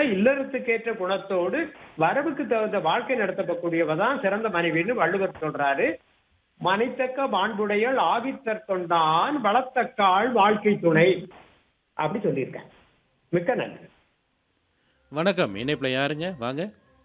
இல்லறத்துக்கேற்ற குணத்தோடு வரவுக்கு தகுந்த வாழ்க்கை நடத்தக்கூடியவ தான் சிறந்த மனைவின்னு வள்ளுவர் சொல்றாரு மனைத்தக்க மாண்புடையல் ஆவித்தற்கொண்டான் வளத்தக்காள் வாழ்க்கை துணை அப்படி சொல்லியிருக்கேன் மிக்க நன்றி வணக்கம் இணைப்பில் யாருங்க வாங்க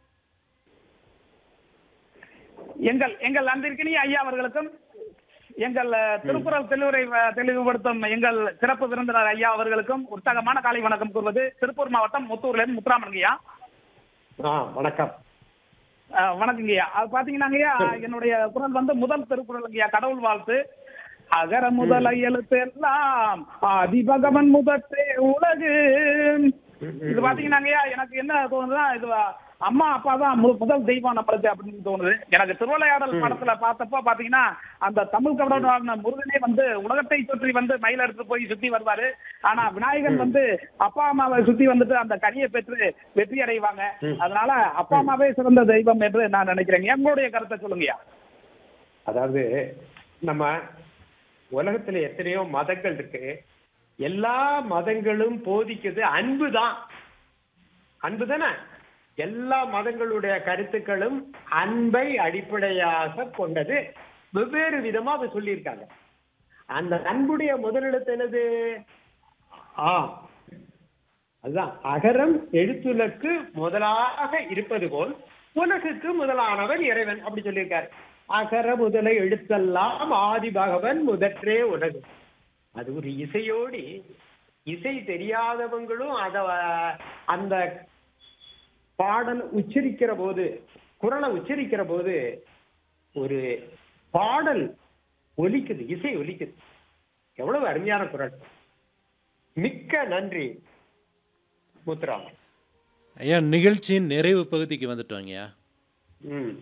எங்கள் எங்கள் அன்பிற்கினிய ஐயா அவர்களுக்கும் எங்கள் அஹ், திருக்குறள் தெளிவுரை அஹ், தெளிவுபடுத்தும் எங்கள் சிறப்பு விருந்தினர் ஐயா அவர்களுக்கும் உற்சாகமான காலை வணக்கம் கூறுவது திருப்பூர் மாவட்டம் முத்தூர்ல இருந்து முத்துராமன் ஐயா ஆ வணக்கம் அஹ், வணக்கங்க ஐயா அது பாத்தீங்கன்னா ஐயா என்னுடைய குரல் வந்து முதல் திருக்குறள் ஐயா கடவுள் வாழ்த்து அகர முதல எழுத்து எல்லாம் ஆதிபகவன் முதற்றே உலகு இது பாத்தீங்கன்னா ஐயா எனக்கு என்ன தோணுதுன்னா இது அம்மா அப்பா தான் மு- முதல் தெய்வம் நம்மளுக்கு அப்படின்னு தோணுது எனக்கு திருவிளையாடல் படத்துல பார்த்தப்போ பாத்தீங்கன்னா அந்த தமிழ் கடவுளான முருகனே வந்து உலகத்தை சுற்றி வந்து மயில் எடுத்து போய் சுத்தி வருவாரு ஆனா விநாயகன் வந்து அப்பா அம்மாவை சுத்தி வந்துட்டு அந்த கனியை பெற்று வெற்றி அடைவாங்க அதனால அப்பா அம்மாவே சிறந்த தெய்வம் என்று நான் நினைக்கிறேன் எங்களுடைய கருத்தை சொல்லுங்கய்யா அதாவது நம்ம உலகத்துல எத்தனையோ மதங்கள் இருக்கு எல்லா மதங்களும் போதிக்குது அன்பு தான் அன்பு தானே எல்லா மதங்களுடைய கருத்துக்களும் அன்பை அடிப்படையாக கொண்டது வெவ்வேறு விதமா அதை சொல்லியிருக்காங்க அந்த அன்புடைய முதலிடத்து என்னது ஆ அதுதான் அகரம் எழுத்துலக்கு முதலாக இருப்பது போல் உலகுக்கு முதலானவன் இறைவன் அப்படி சொல்லியிருக்காரு அகர முதல எழுத்தெல்லாம் ஆதி பகவன் முதற்றே உலகு அது ஒரு இசையோடி இசை தெரியாதவங்களும் அத அந்த பாடல் உச்சரிக்கிற போது குரலை உச்சரிக்கிற போது ஒரு பாடல் ஒலிக்குது இசை ஒலிக்குது எவ்வளவு அருமையான குரல் மிக்க நன்றி முத்துராமன் ஐயா நிகழ்ச்சியின் நிறைவு பகுதிக்கு வந்துட்டோங்கய்யா ம்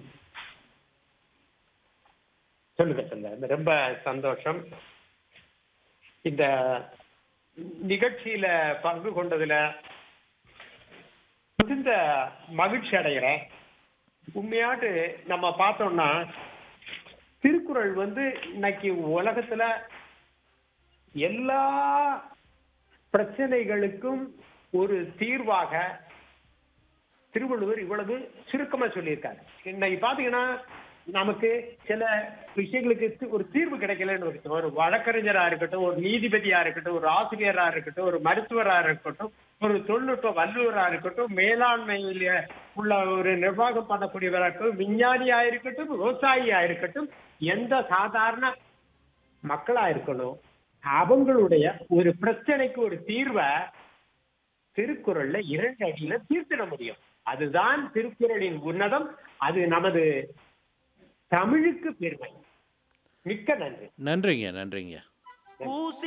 சொல்லுங்க சொல்லுங்க ரொம்ப சந்தோஷம் இந்த நிகழ்ச்சியில பங்கு கொண்டதுல மிகுந்த மகிழ்ச்சி அடைகிறேன் உண்மையாட்டு நம்ம பார்த்தோம்னா திருக்குறள் வந்து இன்னைக்கு உலகத்துல எல்லா பிரச்சனைகளுக்கும் ஒரு தீர்வாக திருவள்ளுவர் இவ்வளவு சுருக்கமா சொல்லியிருக்காரு இன்னைக்கு பாத்தீங்கன்னா நமக்கு சில விஷயங்களுக்கு தி- ஒரு தீர்வு கிடைக்கலன்னு இருக்கு ஒரு வழக்கறிஞரா இருக்கட்டும் ஒரு நீதிபதியா இருக்கட்டும் ஒரு ஆசிரியரா இருக்கட்டும் ஒரு மருத்துவரா இருக்கட்டும் ஒரு தொழில்நுட்ப வல்லுவரா இருக்கட்டும் மேலாண்மையில உள்ள ஒரு நிர்வாகம் பண்ணக்கூடியவரா இருக்கட்டும் விஞ்ஞானியா இருக்கட்டும் விவசாயியா இருக்கட்டும் எந்த சாதாரண மக்களா இருக்கணும் அவங்களுடைய ஒரு பிரச்சனைக்கு ஒரு தீர்வை திருக்குறள்ல இரண்டு அடியில தீர்த்திட முடியும் அதுதான் திருக்குறளின் உன்னதம் அது நமது தமிழுக்கு பெருமை மிக்க நன்றி நன்றிங்க நன்றிங்க